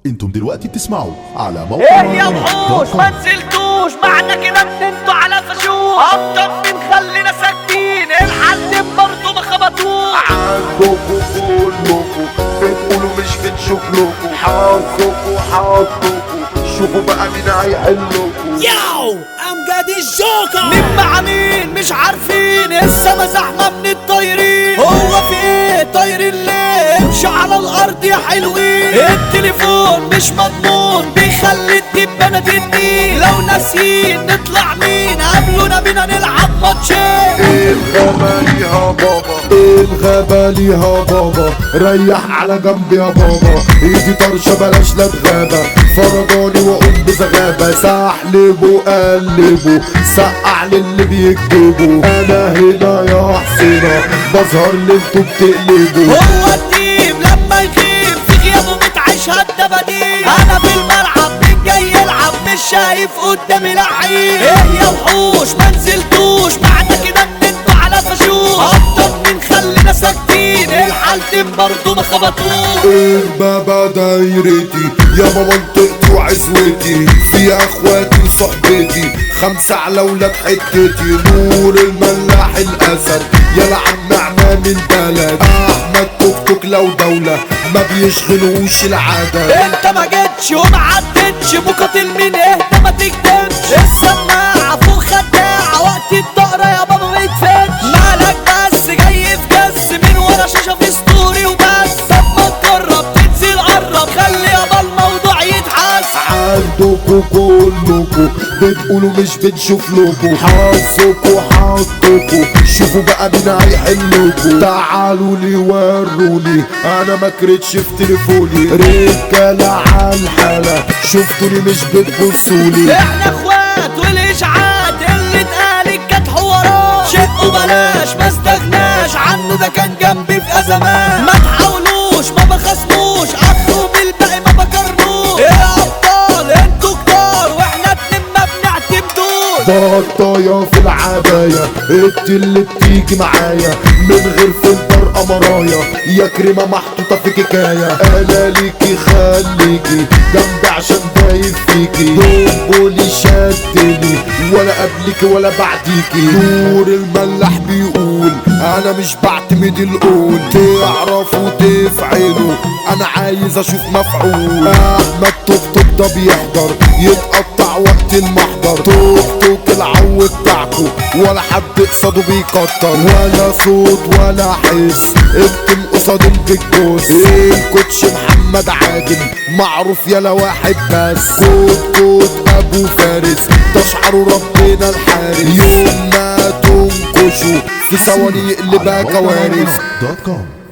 انتم دلوقتي بتسمعوا على موقع ايه يا مهرجانات وحوش دوت كوم. ما نزلتوش معنى كده ان انتوا على فشوش اكتر من خلينا ساكتين الحل برضه ما خبطوش عندكوا كلكوا بتقولوا مش بنشوف لكوا حظكوا حظكوا شوفوا بقى مين هيحلكوا ياو امجد الجوكر مين مع مين مش عارفين السما زحمة من الطايرين هو في ايه طايرين ليه امشوا على الارض يا حلوين التليفون مش مضمون بيخلي الدبانة تدي لو ناسيين نطلع مين قبلونا بينا نلعب ماتشين ايه الغابة ليها بابا ايه الغابة ليها بابا ريح على جنب يا بابا ايدي طرشة بلاش لا تغابة فرجاني واقوم بزغابة سحلبه قلبه سقع للي بيكتبوا انا هنا يا حسينة بظهر اللي انتوا بتقلبوا هو التيم لما يغيب في غيابه متعيش هالدباديب انا في الملعب مين جاي يلعب مش شايف قدامي لعيب ايه يا وحوش ما نزلتوش معنى كده ان انتوا على فشوش اكتر من خلينا ساكتين الحالتين برضه ما خبطوش البابا دايرتي يابا منطقتي وعزوتي فيها اخواتي وصحبتي خمسة على ولاد حتتي نور الملاح الاسد يلا عم عمام البلد احمد توك توك لو دولة ما بيشغلوش العادة انت ما جيتش وما عدتش مقاتل مين اهدى ما تكدبش السماعة فوق خداعة وقت الدقرة يا بابا ما يتفتش مالك بس جاي في جس من ورا شاشة في ستوري وبس طب ما تجرب تنزل قرب خلي يابا الموضوع يتحس عندكوا كلكوا بتقولوا مش بنشوف لكوا حظكوا حظكوا شوفوا بقى مين هيحلكوا تعالوا لي وروني انا ما كرتش في تليفوني رجاله على الحاله شفتوني مش بتبصولي احنا اخوات والاشعاعات اللي اتقالت كانت حوارات شق وبلاش ما استغناش عنه ده كان جنبي في ازمات ما تحاولوش ما بخصموش اخره بالباقي ما بكرنوش يا ابطال انتوا كتار واحنا اتنين ما بنعتمدوش بطايا في العباية انت اللي بتيجي معايا من غير فلتر قمرايا يا كريمة محطوطة في كيكاية انا ليكي خليكي جنبي عشان دايب فيكي دبولي شدني ولا قبلك ولا بعديكي نور الملاح بيقول انا مش بعتمد القول تعرفوا تفعلوا انا عايز اشوف مفعول احمد توك توك ده بيحضر يتقطع وقت المحضر توك توك العو بتاعكو ولا حد قصاده بيكتر ولا صوت ولا حس اكتم قصاد البيجوس الكوتش محمد عادل معروف يلا واحد بس كوت كوت ابو فارس تشعروا ربنا الحارس يوم ما تنكشوا في ثواني يقلبها كوارث دوت كوم